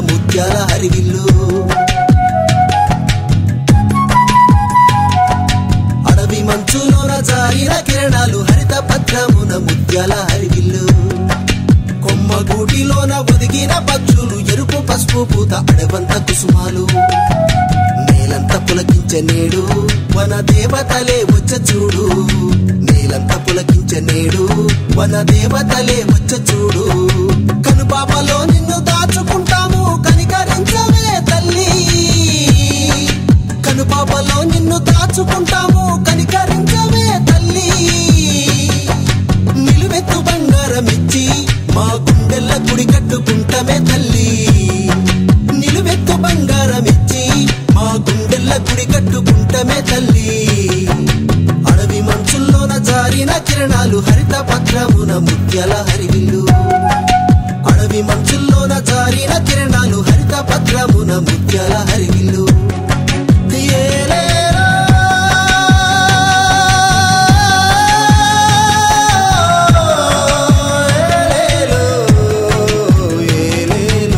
ముత్యాల హరివిల్లు అడవి మంచులోన జారిన కిరణాలు హరిత పత్రమున ముత్యాల హరివిల్లు కొమ్మ గూటిలోన ఒదిగిన పక్షులు ఎరుపు పసుపు పూత అడవంత కుసుమాలు నేలంత పులకించే నేడు వన దేవతలే వచ్చ చూడు నేలంత పులకించే నేడు వన దేవతలే వచ్చ చూడు కనుపాపలో నిన్ను దాచుకుంటాము కనికరించవే తల్లి కనుపాపలో నిన్ను దాచుకుంటాము కనికరించవే తల్లి నిలువెత్తు బంగారమిచ్చి మా గుండెల్ల గుడి కట్టుకుంటమే తల్లి నిలువెత్తు బంగారమిచ్చి మా గుండెల్ల గుడి కట్టుకుంటమే తల్లి అడవి మంచుల్లోన జారిన కిరణాలు హరిత పత్రమున ముత్యాల హరివిల్లు అడవి మంచుల్లోన జారిన కిరణాలు హరిత పత్రమున ముత్యాల హరివిల్లు ఏలేరా ఏలేలో ఏలేలో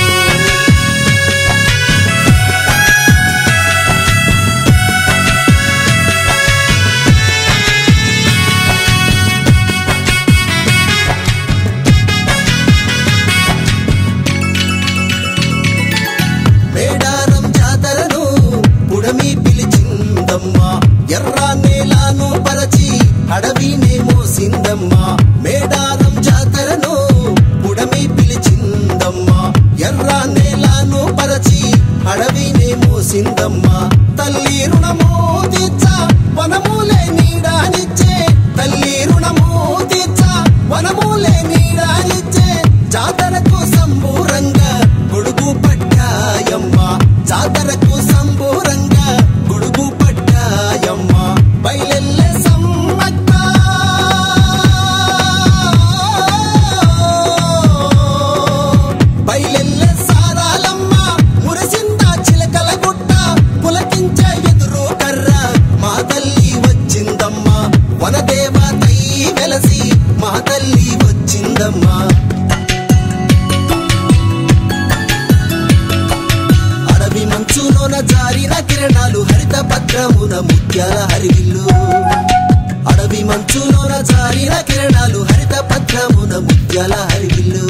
మేడారం జాతరను పుడమి పిలిచిందమ్మా ఎర్ర నేలాను పరచి అడవినే మోసిందమ్మా మేడారం జాతరను పుడమి పిలిచిందమ్మా ఎర్ర నేలాను పరచి అడవినే మోసిందమ్మా తల్లి రుణమో తీర్చ వనమూలే నీడానిచ్చే తల్లి రుణమో తీర్చ వనమూలే నీడానిచ్చే జాతరకు సంబూరంగా గొడుగు పట్టాయమ్మ జాతరకు సంబూరంగా గొడుగు పట్టాయమ్మ బయలెల్లె సమ్మక్క బయలెల్లె సారాలమ్మ మురసింద చిలకల గుట్ట పులకించే ఎదురు కర్ర మా తల్లి వచ్చిందమ్మ వనదేవతై వెలసి మా తల్లి వచ్చిందమ్మా అడవి మంచులోన జారిన కిరణాలు హరిత పత్రమున ముత్యాల హరివిల్లు అడవి మంచులోన జారిన కిరణాలు హరిత పత్రమున ముత్యాల హరివిల్లు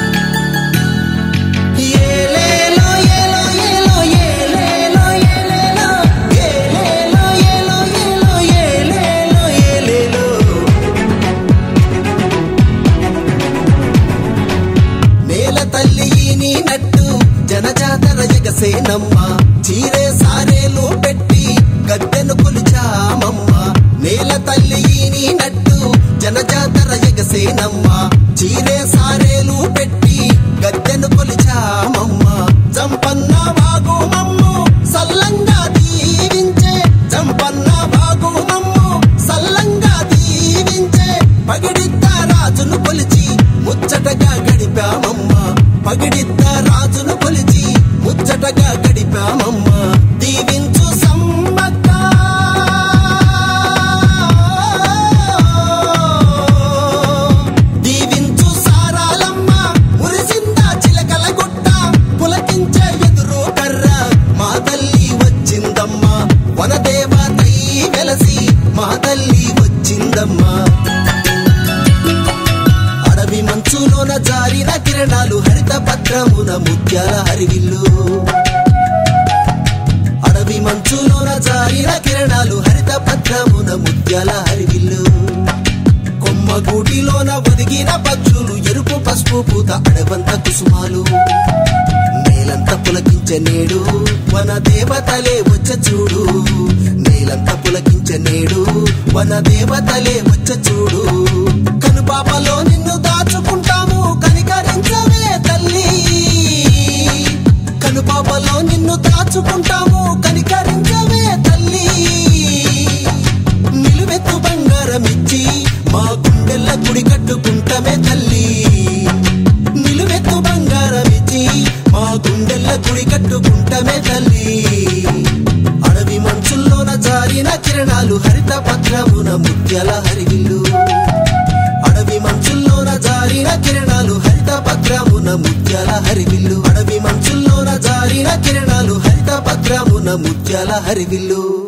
ఏలేలో ఏలో ఏలో ఏలేలో ఏలేలో ఏలేలో ఏలో ఏలో ఏలేలో ఏలేలో నేల తల్లి నీ నట్టు జనజాతర ఎగసేనమ్మ చీరే సారేలు పెట్టి గద్దెను కొలిచామమ్మ నేల తల్లి నీ నట్టు జనజాతర ఎగసేనమ్మ చీరే సారేలు పెట్టి గద్దెను కొలిచామమ్మ జంపన్న బాగు మమ్ము సల్లంగా దీవించే జంపన్న బాగు మమ్ము సల్లంగా దీవించే పగిడిద్ద రాజును కొలిచి ముచ్చటగా గడిపామమ్మ పగిడిద్ద రాజును కొలిచి ముచ్చటగా గడిపామమ్మ దీవించు సమ్మక్క దీవించు సారాలమ్మ మురిసింద చిలకల గుట్ట పులకించే ఎదురు కర్ర మా తల్లి వచ్చిందమ్మ వనదేవతై వెలసి మా తల్లి వచ్చిందమ్మా అడవి మంచులోన జారిన కిరణాలు హరిత పత్రమున ముత్యాల హరివిల్లు అడవి మంచులోన జారిన కిరణాలు హరిత పత్రమున ముత్యాల హరివిల్లు కొమ్మ గూటిలోన ఒదిగిన పక్షులు ఎరుపు పసుపు పూత అడవంత కుసుమాలు నేలంత పులకించే నేడు వన దేవతలే వచ్చ చూడు నేలంత పులకించే నేడు వన దేవతలే వచ్చ చూడు కనుపాపలో నిన్ను దాచుకుంటాము కనికరించవే తల్లి కనుపాపలో నిన్ను దాచుకుంటాము కనికరించవే తల్లి నిలువెత్తు బంగారమిచ్చి మా గుండెల్ల గుడి కట్టుకుంటమే తల్లి నిలువెత్తు బంగారమిచ్చి మా గుండెల్ల గుడి కట్టుకుంటమే తల్లి అడవి మంచుల్లోన జారిన కిరణాలు హరిత పత్రమున ముత్యాల హరివిల్లు అడవి మంచుల్లోన జారిన కిరణాలు హరిత పత్రమున పత్రమున ముత్యాల హరివిల్లు అడవి మంచుల్లోన జారిన కిరణాలు హరిత పత్రమున ముత్యాల హరివిల్లు